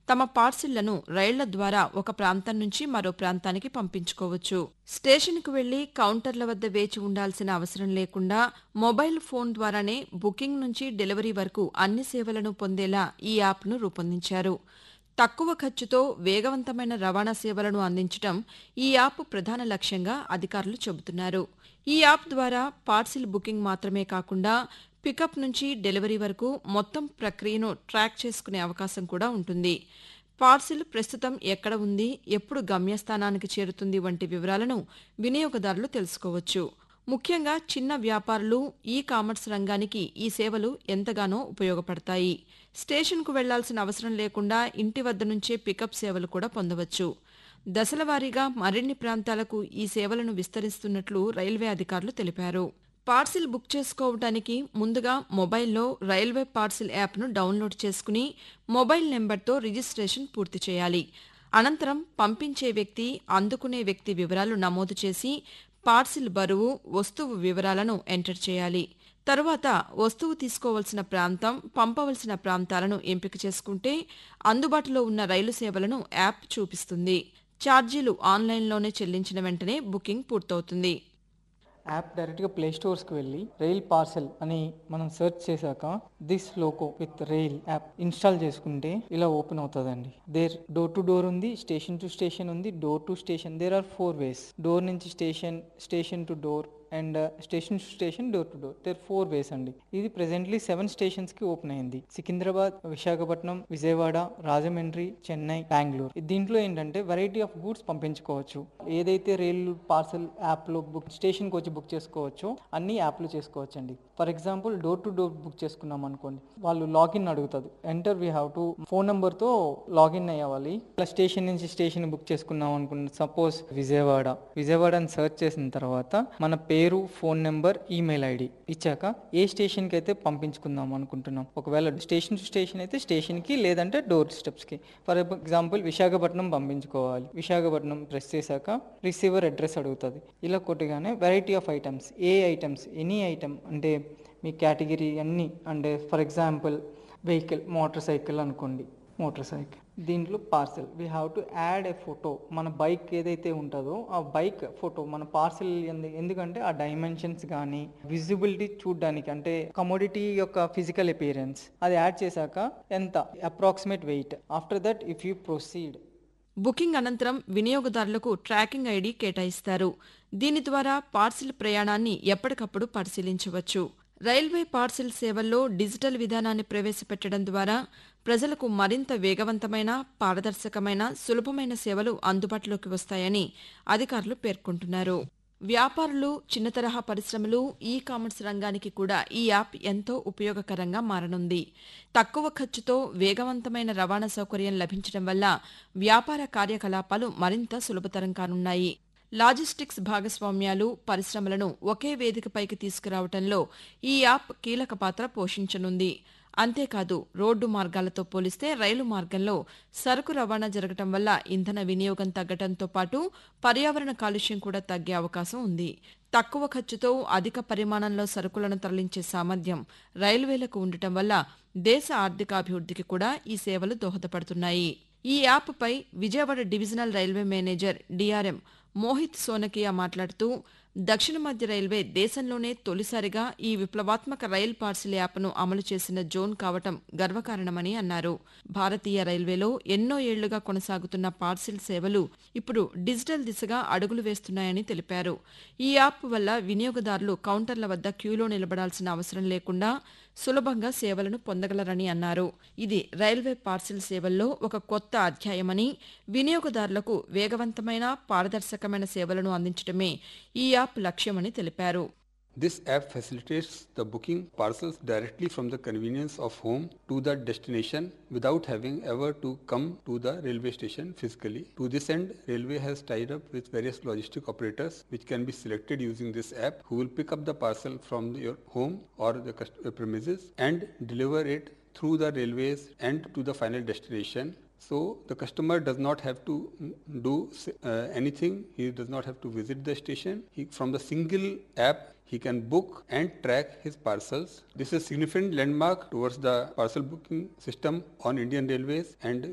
తమ పార్సిళ్లను రైళ్ల ద్వారా ఒక ప్రాంతం నుంచి మరో ప్రాంతానికి పంపించుకోవచ్చు స్టేషన్కు వెళ్లి కౌంటర్ల వద్ద వేచి ఉండాల్సిన అవసరం లేకుండా మొబైల్ ఫోన్ ద్వారానే బుకింగ్ నుంచి డెలివరీ వరకు అన్ని సేవలను పొందేలా ఈ యాప్ను రూపొందించారు తక్కువ ఖర్చుతో వేగవంతమైన రవాణా సేవలను అందించడం ఈ యాప్ ప్రధాన లక్ష్యంగా అధికారులు చెబుతున్నారు ఈ యాప్ ద్వారా పార్సిల్ బుకింగ్ మాత్రమే కాకుండా పికప్ నుంచి డెలివరీ వరకు మొత్తం ప్రక్రియను ట్రాక్ చేసుకునే అవకాశం కూడా ఉంటుంది పార్సిల్ ప్రస్తుతం ఎక్కడ ఉంది ఎప్పుడు గమ్యస్థానానికి చేరుతుంది వంటి వివరాలను వినియోగదారులు తెలుసుకోవచ్చు ముఖ్యంగా చిన్న వ్యాపారులు ఈ కామర్స్ రంగానికి ఈ సేవలు ఎంతగానో ఉపయోగపడతాయి స్టేషన్కు వెళ్లాల్సిన అవసరం లేకుండా ఇంటి వద్ద నుంచే పికప్ సేవలు కూడా పొందవచ్చు దశలవారీగా మరిన్ని ప్రాంతాలకు ఈ సేవలను విస్తరిస్తున్నట్లు రైల్వే అధికారులు తెలిపారు పార్సిల్ బుక్ చేసుకోవడానికి ముందుగా మొబైల్లో రైల్వే పార్సిల్ యాప్ను డౌన్లోడ్ చేసుకుని మొబైల్ నెంబర్తో రిజిస్ట్రేషన్ పూర్తి చేయాలి అనంతరం పంపించే వ్యక్తి అందుకునే వ్యక్తి వివరాలు నమోదు చేసి పార్సిల్ బరువు వస్తువు వివరాలను ఎంటర్ చేయాలి తరువాత వస్తువు తీసుకోవలసిన ప్రాంతం పంపవలసిన ప్రాంతాలను ఎంపిక చేసుకుంటే అందుబాటులో ఉన్న రైలు సేవలను యాప్ చూపిస్తుంది ఛార్జీలు ఆన్లైన్లోనే చెల్లించిన వెంటనే బుకింగ్ పూర్తవుతుంది యాప్ డైరెక్ట్గా ప్లే స్టోర్స్కి వెళ్ళి రైల్ పార్సెల్ అని మనం సెర్చ్ చేశాక this loco with rail app install చేసుకుంటే ఇలా ఓపెన్ అవుతుందండి దేర్ డోర్ టు డోర్ ఉంది స్టేషన్ టు స్టేషన్ ఉంది door to station there are four ways door నుంచి station station to door and station to station door to door there four ways అండి ఇది presently seven stations కి open అయింది సికింద్రాబాద్ విశాఖపట్నం విజయవాడ రాజమండ్రి చెన్నై బెంగళూరు దీంట్లో ఏంటంటే variety of goods పంపించుకోవచ్చు ఏదైతే రైలు పార్సల్ యాప్ లో బుక్ స్టేషన్ కి వచ్చి బుక్ చేసుకోవచ్చో అన్ని యాప్లు చేసుకోవచ్చు అండి for example door to door book చేసుకున్నాం అనుకోండి వాళ్ళు లాగిన్ అడుగుతుంది enter we have to phone number తో లాగిన్ అయ్యాలి ఇలా స్టేషన్ నుంచి స్టేషన్ బుక్ చేసుకున్నాం అనుకోండి సపోజ్ విజయవాడ విజయవాడ అని సెర్చ్ చేసిన తర్వాత మన పేరు ఫోన్ నెంబర్ ఈమెయిల్ ఐడి ఇచ్చాక ఏ స్టేషన్కి అయితే పంపించుకుందాం అనుకుంటున్నాం ఒకవేళ స్టేషన్ టు స్టేషన్ అయితే స్టేషన్కి లేదంటే డోర్ స్టెప్స్కి ఫర్ ఎగ్జాంపుల్ విశాఖపట్నం పంపించుకోవాలి విశాఖపట్నం ప్రెస్ చేశాక రిసీవర్ అడ్రస్ అడుగుతుంది ఇలా కొట్టగానే variety of items a items any item అంటే మీ కేటగిరీ అన్నీ అంటే for example vehicle motorcycle అనుకోండి మోటార్ సైకిల్ దీంట్లో parcel we have to add a photo మన బైక్ ఏదైతే ఉంటుందో ఆ బైక్ ఫోటో మన పార్సెల్ ఎందుకంటే ఆ డైమెన్షన్స్ కానీ విజిబిలిటీ చూడడానికి అంటే కమోడిటీ యొక్క ఫిజికల్ అపియరెన్స్ అది యాడ్ చేశాక ఎంత approximate weight after that if you proceed booking అనంతరం వినియోగదారులకు ట్రాకింగ్ ఐడి కేటాయిస్తారు దీని ద్వారా పార్సిల్ ప్రయాణాన్ని ఎప్పటికప్పుడు పరిశీలించవచ్చు రైల్వే పార్సిల్ సేవల్లో డిజిటల్ విధానాన్ని ప్రవేశపెట్టడం ద్వారా ప్రజలకు మరింత వేగవంతమైన పారదర్శకమైన సులభమైన సేవలు అందుబాటులోకి వస్తాయని అధికారులు పేర్కొంటున్నారు వ్యాపారులు చిన్న తరహా పరిశ్రమలు ఈ కామర్స్ రంగానికి కూడా ఈ యాప్ ఎంతో ఉపయోగకరంగా మారనుంది తక్కువ ఖర్చుతో వేగవంతమైన రవాణా సౌకర్యం లభించడం వల్ల వ్యాపార కార్యకలాపాలు మరింత సులభతరం కానున్నాయి లాజిస్టిక్స్ భాగస్వామ్యాలు పరిశ్రమలను ఒకే వేదికపైకి తీసుకురావడంలో ఈ యాప్ కీలక పాత్ర పోషించనుంది అంతేకాదు రోడ్డు మార్గాలతో పోలిస్తే రైలు మార్గంలో సరుకు రవాణా జరగటం వల్ల ఇంధన వినియోగం తగ్గటంతో పాటు పర్యావరణ కాలుష్యం కూడా తగ్గే అవకాశం ఉంది తక్కువ ఖర్చుతో అధిక పరిమాణంలో సరుకులను తరలించే సామర్థ్యం రైల్వేలకు ఉండటం వల్ల దేశ ఆర్థికాభివృద్ధికి కూడా ఈ సేవలు దోహదపడుతున్నాయి ఈ యాప్పై Vijayawada divisional railway manager DRM Mohit Sonakiya మాట్లాడుతూ దక్షిణ మధ్య రైల్వే దేశంలోనే తొలిసారిగా ఈ విప్లవాత్మక రైల్ పార్సిల్ యాప్ను అమలు చేసిన జోన్ కావటం గర్వకారణమని అన్నారు భారతీయ రైల్వేలో ఎన్నో ఏళ్లుగా కొనసాగుతున్న పార్సిల్ సేవలు ఇప్పుడు డిజిటల్ దిశగా అడుగులు వేస్తున్నాయని తెలిపారు ఈ యాప్ వల్ల వినియోగదారులు కౌంటర్ల వద్ద క్యూలో నిలబడాల్సిన అవసరం లేకుండా సులభంగా సేవలను పొందగలరని అన్నారు ఇది రైల్వే పార్సిల్ సేవల్లో ఒక కొత్త అధ్యాయమని వినియోగదారులకు వేగవంతమైన పారదర్శకమైన సేవలను అందించడమే ఈ యాప్ లక్ష్యమని తెలిపారు This app facilitates the booking parcels directly from the convenience of home to the destination without having ever to come to the railway station physically. To this end, railway has tied up with various logistic operators which can be selected using this app who will pick up the parcel from your home or the cust- uh, premises and deliver it through the railways and to the final destination so the customer does not have to mm, do uh, anything. He does not have to visit the station. He, from the single app, he can book and track his parcels. This is a significant landmark towards the parcel booking system on Indian Railways and